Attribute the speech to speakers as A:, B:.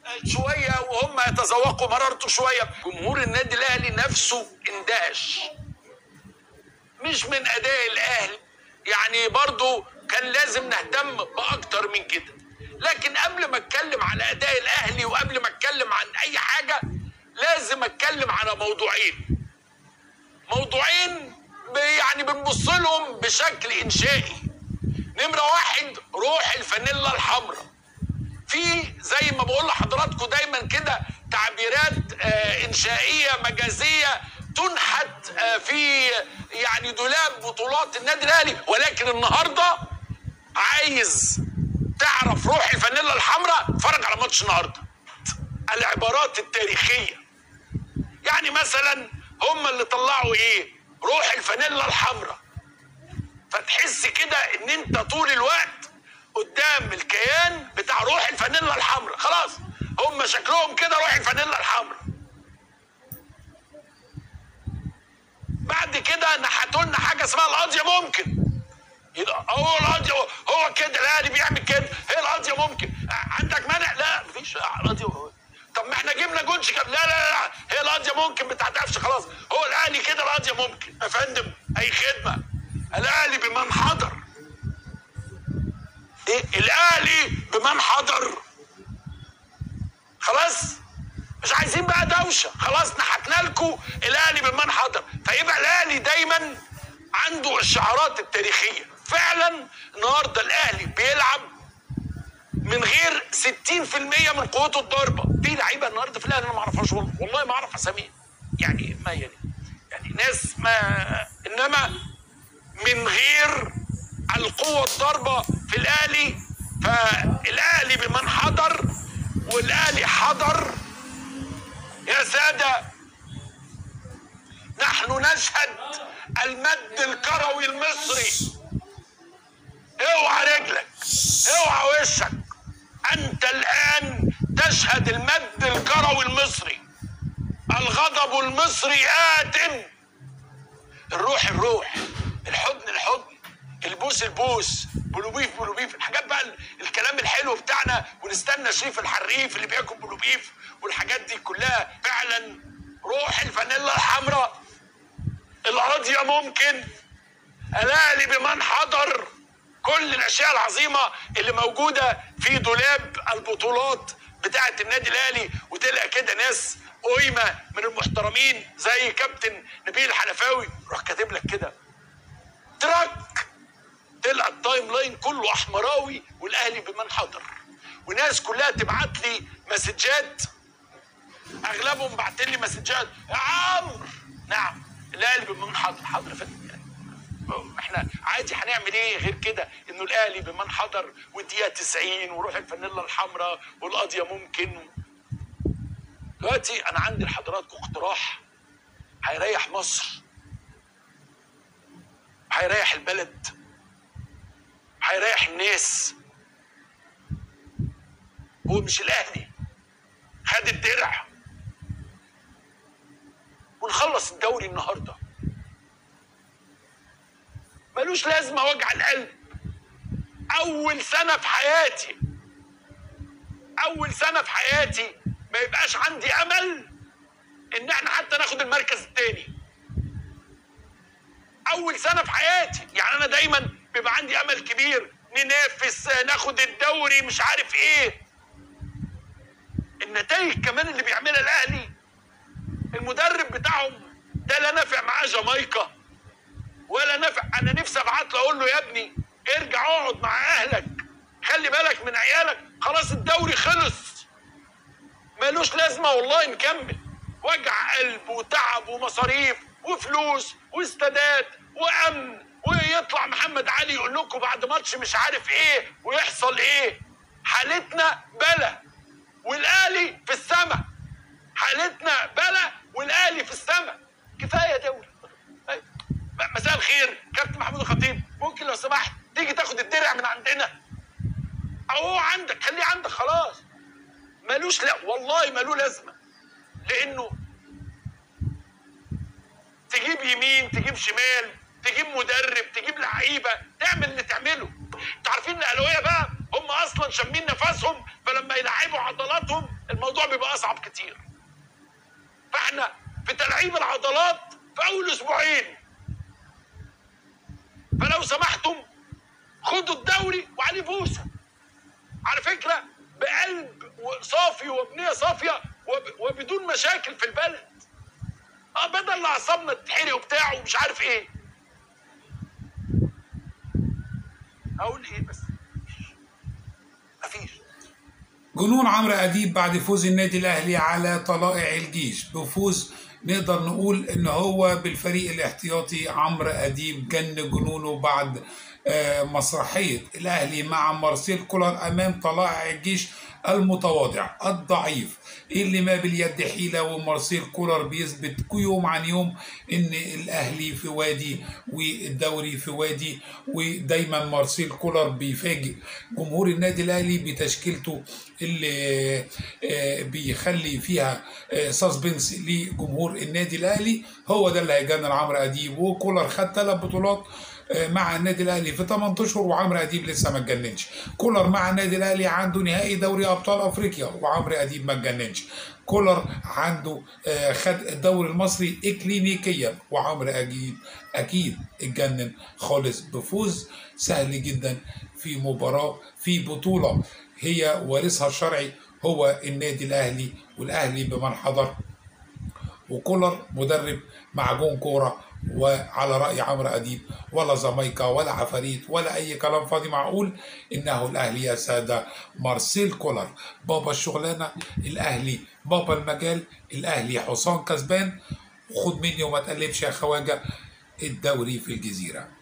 A: شويه وهم يتذوقوا مرارته شويه جمهور النادي الاهلي نفسه اندهش مش من اداء الاهلي يعني برضو كان لازم نهتم باكتر من كده لكن قبل ما اتكلم على اداء الاهلي وقبل ما اتكلم عن اي حاجه لازم اتكلم على موضوعين موضوعين ب- يعني بنبص لهم بشكل انشائي نمره واحد روح الفانيلا الحمراء في زي ما بقول لحضراتكم دايما كده تعبيرات آه، انشائيه مجازيه تنحت آه، في يعني دولاب بطولات النادي الاهلي ولكن النهارده عايز تعرف روح الفانيلا الحمراء اتفرج على ماتش النهارده العبارات التاريخيه يعني مثلا هم اللي طلعوا ايه روح الفانيلا الحمراء فتحس كده ان انت طول الوقت قدام الكيان بتاع روح الفانيلا الحمراء خلاص هم شكلهم كده روح الفانيلا الحمراء بعد كده نحتوا لنا حاجه اسمها القضيه ممكن يبقى هو القضيه هو كده الاهلي بيعمل كده هي القضيه ممكن عندك مانع لا مفيش القضيه طب ما احنا جبنا جونش كام لا لا لا هي القضيه ممكن بتاعت قفش خلاص هو الاهلي كده القضيه ممكن يا فندم اي خدمه الاهلي بمن حضر ايه الاهلي بمن حضر خلاص مش عايزين بقى دوشه خلاص نحتنا لكم الاهلي بمن حضر فيبقى الاهلي دايما عنده الشعارات التاريخيه فعلا النهارده الاهلي بيلعب من غير 60% من قوته الضاربه في لعيبه النهارده في الاهلي انا ما اعرفهاش والله والله ما اعرف اساميها يعني ما يعني يعني ناس ما انما من غير القوة الضاربة في الأهلي فالأهلي بمن حضر والأهلي حضر يا سادة نحن نشهد المد الكروي المصري اوعى رجلك اوعى وشك انت الان تشهد المد الكروي المصري الغضب المصري آت الروح الروح الحضن الحضن البوس البوس بلوبيف بلوبيف الحاجات بقى ال- الكلام الحلو بتاعنا ونستنى شريف الحريف اللي بياكل بلوبيف والحاجات دي كلها فعلا روح الفانيلا الحمراء القضية ممكن الاهلي بمن حضر كل الاشياء العظيمه اللي موجوده في دولاب البطولات بتاعه النادي الاهلي وتلقى كده ناس قيمه من المحترمين زي كابتن نبيل الحنفاوي روح كاتب لك كده تراك تلقى التايم لاين كله احمراوي والاهلي بمن حضر وناس كلها تبعت لي مسجات اغلبهم بعتين لي مسجات يا عمرو نعم الاهلي بمن حضر حضر يا فندم يعني احنا عادي هنعمل ايه غير كده انه الاهلي بمن حضر والدقيقه 90 وروح الفانيلا الحمراء والقضيه ممكن دلوقتي انا عندي لحضراتكم اقتراح هيريح مصر هيريح البلد هيريح الناس هو مش الاهلي خد الدرع ونخلص الدوري النهارده ملوش لازمه وجع القلب اول سنه في حياتي اول سنه في حياتي ما يبقاش عندي امل ان احنا حتى ناخد المركز الثاني اول سنه في حياتي يعني انا دايما بيبقى عندي امل كبير ننافس ناخد الدوري مش عارف ايه النتائج كمان اللي بيعملها الاهلي المدرب بتاعهم ده لا نافع معاه جامايكا ولا نافع انا نفسي ابعت له اقول له يا ابني ارجع اقعد مع اهلك خلي بالك من عيالك خلاص الدوري خلص ملوش لازمه والله نكمل وجع قلب وتعب ومصاريف وفلوس واستادات وامن ويطلع محمد علي يقول لكم بعد ماتش مش عارف ايه ويحصل ايه حالتنا بلا والاهلي في السماء حالتنا بلا والاهلي في السماء كفايه دوري أيوة. مساء الخير كابتن محمود الخطيب ممكن لو سمحت تيجي تاخد الدرع من عندنا او هو عندك خليه عندك خلاص ملوش لا والله ملوش لازمه لانه تجيب يمين تجيب شمال تجيب مدرب تجيب لعيبه تعمل اللي تعمله انتوا عارفين الاهلاويه بقى هم اصلا شامين نفسهم فلما يلعبوا عضلاتهم الموضوع بيبقى اصعب كتير فاحنا في تلعيب العضلات في اول اسبوعين فلو سمحتم خدوا الدوري وعليه بوسه على فكره بقلب صافي وبنيه صافيه وب- وبدون مشاكل في البلد اه بدل ما اعصابنا تتحرق وبتاع ومش عارف ايه اقول ايه بس مفيش
B: جنون عمرو اديب بعد فوز النادي الاهلي على طلائع الجيش بفوز نقدر نقول ان هو بالفريق الاحتياطي عمرو اديب جن جنونه بعد آه، مسرحيه الاهلي مع مارسيل كولر امام طلائع الجيش المتواضع الضعيف اللي ما باليد حيله ومارسيل كولر بيثبت يوم عن يوم ان الاهلي في وادي والدوري في وادي ودايما مارسيل كولر بيفاجئ جمهور النادي الاهلي بتشكيلته اللي آه، بيخلي فيها سسبنس لجمهور النادي الاهلي هو ده اللي هيجنن عمرو اديب وكولر خد ثلاث بطولات آه، مع النادي الاهلي في 8 اشهر وعمرو اديب لسه ما اتجننش كولر مع النادي الاهلي عنده نهائي دوري ابطال افريقيا وعمرو اديب ما اتجننش كولر عنده آه، خد الدوري المصري اكلينيكيا وعمرو اديب اكيد اتجنن خالص بفوز سهل جدا في مباراه في بطوله هي وارثها الشرعي هو النادي الاهلي والاهلي بمن حضر وكولر مدرب معجون كوره وعلى راي عمرو اديب ولا زمايكا ولا عفاريت ولا اي كلام فاضي معقول انه الاهلي يا ساده مارسيل كولر بابا الشغلانه الاهلي بابا المجال الاهلي حصان كسبان خد مني وما تقلبش يا خواجه الدوري في الجزيره